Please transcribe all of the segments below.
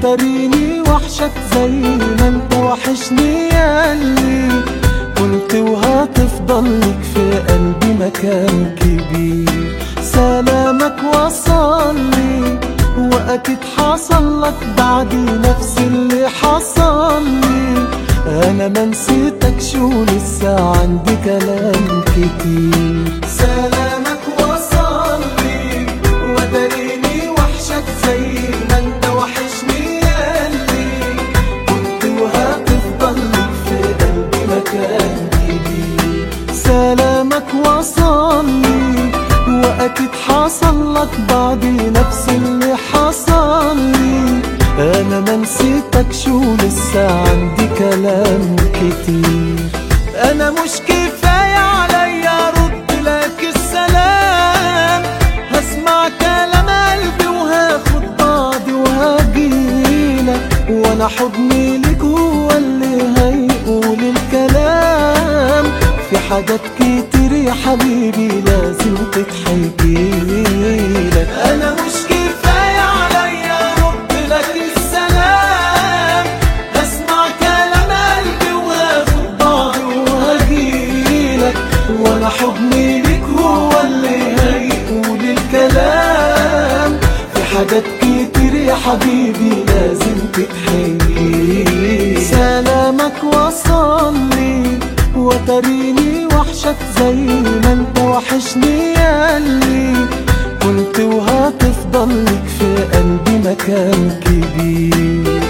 وتريني وحشك زي ما انت وحشني ياللي كنت وهتفضل لك في قلبي مكان كبير سلامك وصل لي واكيد حصل لك بعدي نفس اللي حصل لي انا ما نسيتك شو لسه عندي كلام كتير سلامك وصل لي وداريني وحشك زي ما انت وحشني ياللي كنت وهتفضل لك في قلبي مكان كبير سلامك وصل لي واكيد حصل لك بعدي نفس اللي حصل لي انا ما نسيتك شو لسه عندي كلام كتير انا مش كفايه عليا ارد لك السلام هسمع كلام قلبي وهاخد بعضي وهجيلك وانا حضني لك هو اللي هيقول الكلام في حاجات كتير يا حبيبي لازم تتحكيلك انا مش كفايه عليا ارد لك السلام هسمع كلام قلبي واخد بعضي وهجيلك وانا حضني لك هو اللي هيقول الكلام في حاجات كتير يا حبيبي لازم تتحكي سلامك وصل لي وتريني وحشك زي ما انت وحشني ياللي كنت وهتفضل لك في قلبي مكان كبير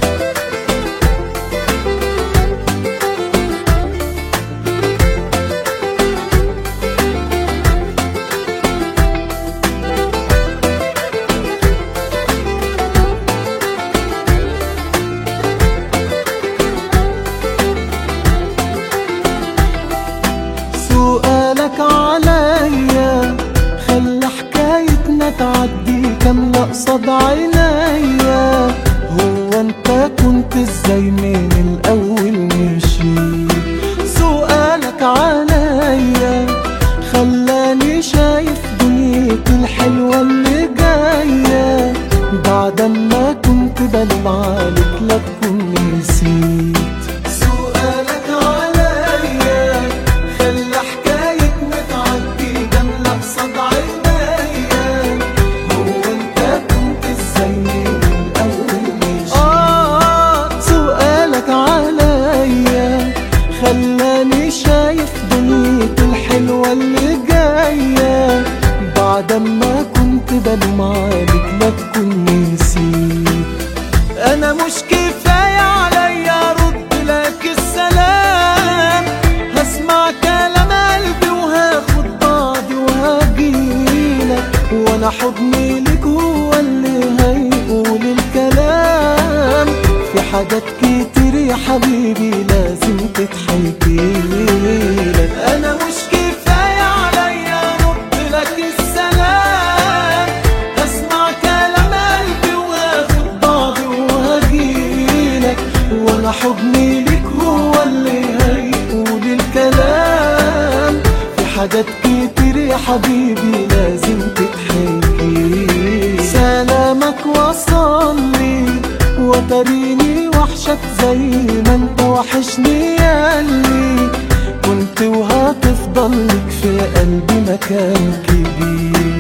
سؤالك عليا خلى حكايتنا تعدي كاملة قصاد عينيا هو انت كنت ازاي من الاول مشيت سؤالك عليا خلاني شايف دنيتي الحلوة اللي جاية بعد ما كنت بلمعلك لا تكون نسيت سؤالك عليا خلى حكايتنا تعدي جملة قصاد عينيا هو انت كنت ازاي من الاول مشيت اه سؤالك عليا خلاني شايف دنيتي الحلوة اللي جاية بعد ما كنت بلمعلك لا تكون نسيت انا مش كفاية عليا ارد لك السلام هسمع كلام قلبي وهاخد بعضي وهجيلك وانا حضني لك هو اللي هيقول الكلام في حاجات كتير يا حبيبي لازم تتحكيلك انا مش كفاية عليا ارد لك السلام هسمع كلام قلبي واخد بعضي وهجيلك وانا حضني لك هو اللي هيقول الكلام في حاجات كتير يا حبيبي لازم تتحكي سلامك وصل لي وتريني وحشك زي ما انت وحشني ياللي كنت وهتفضل لك في قلبي مكان كبير